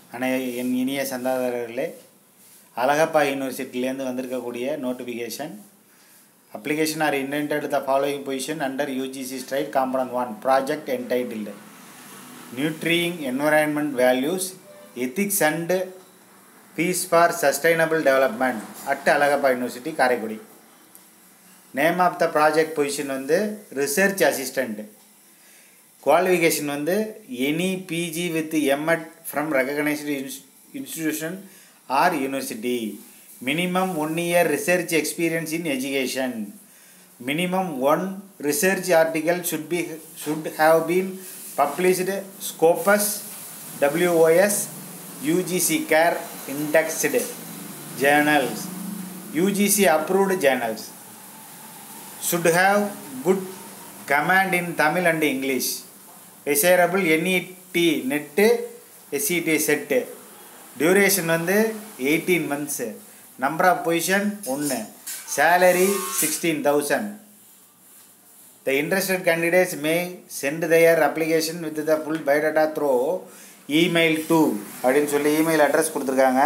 அனை என் இனிய சந்தாதாரர்களே அழகப்பா யூனிவர்சிட்டிலேருந்து வந்திருக்கக்கூடிய notification application are intended the following position under UGC stride component one project entitled nurturing environment values ethics and peace for sustainable development at Alagappa University Karaikudi name of the project position வந்து research assistant qualification வந்து any PG with MEd from recognised institution or university minimum one year research experience in education minimum one research article should be should have been published Scopus WOS UGC care indexed journals UGC approved journals should have good command in Tamil and English. Desirable NET NET SCT SET duration வந்து eighteen months number of position ஒன்று salary sixteen thousand the interested candidates may send their application with the full biodata through email to அப்படின்னு சொல்லி email address கொடுத்துருக்காங்க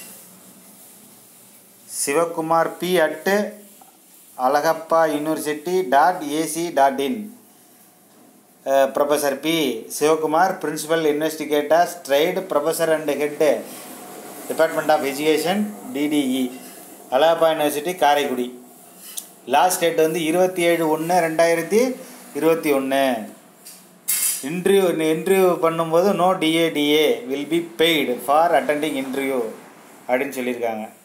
Sivakumar P at Alagappa University dot AC dot in professor P Sivakumar principal investigator stride professor and head department of education DDE Alagappa University Karaikudi last date வந்து இருபத்தி ஏழு ஒன்று ரெண்டாயிரத்தி இருபத்தி ஒன்று இன்டர்வியூ இன்டர்வியூ பண்ணும்போது no TA DA will be paid for attending interview அப்படின்னு சொல்லியிருக்காங்க